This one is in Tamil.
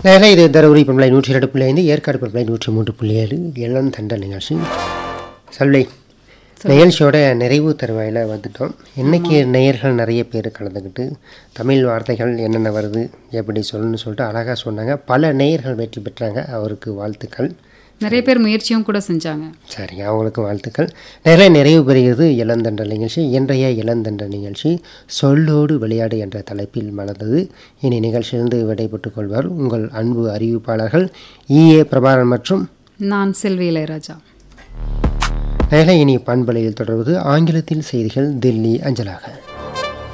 நேரே இது தருமபுரி பண்பலை நூற்றி இரண்டு புள்ளி ஐந்து ஏற்காடு பண்பலை நூற்றி மூன்று புள்ளி ஏழு இளம் தண்ட நிகழ்ச்சி சொல்லை நிகழ்ச்சியோட நிறைவு தருவாயில் வந்துட்டோம் இன்னைக்கு நேயர்கள் நிறைய பேர் கலந்துக்கிட்டு தமிழ் வார்த்தைகள் என்னென்ன வருது எப்படி சொல்லணும்னு சொல்லிட்டு அழகாக சொன்னாங்க பல நேயர்கள் வெற்றி பெற்றாங்க அவருக்கு வாழ்த்துக்கள் நிறைய பேர் முயற்சியும் கூட செஞ்சாங்க சரிங்க அவங்களுக்கு வாழ்த்துக்கள் நிறைய நிறைவு பெறுகிறது இளந்தண்டல் நிகழ்ச்சி இன்றைய இளந்தண்டல் நிகழ்ச்சி சொல்லோடு விளையாடு என்ற தலைப்பில் மலர்ந்தது இனி நிகழ்ச்சியிலிருந்து விடைபெற்றுக் கொள்வார் உங்கள் அன்பு அறிவிப்பாளர்கள் இஏ பிரபாகரன் மற்றும் நான் செல்வி இளையராஜா நேரலை இனி பண்பலையில் தொடர்வது ஆங்கிலத்தில் செய்திகள் தில்லி அஞ்சலாக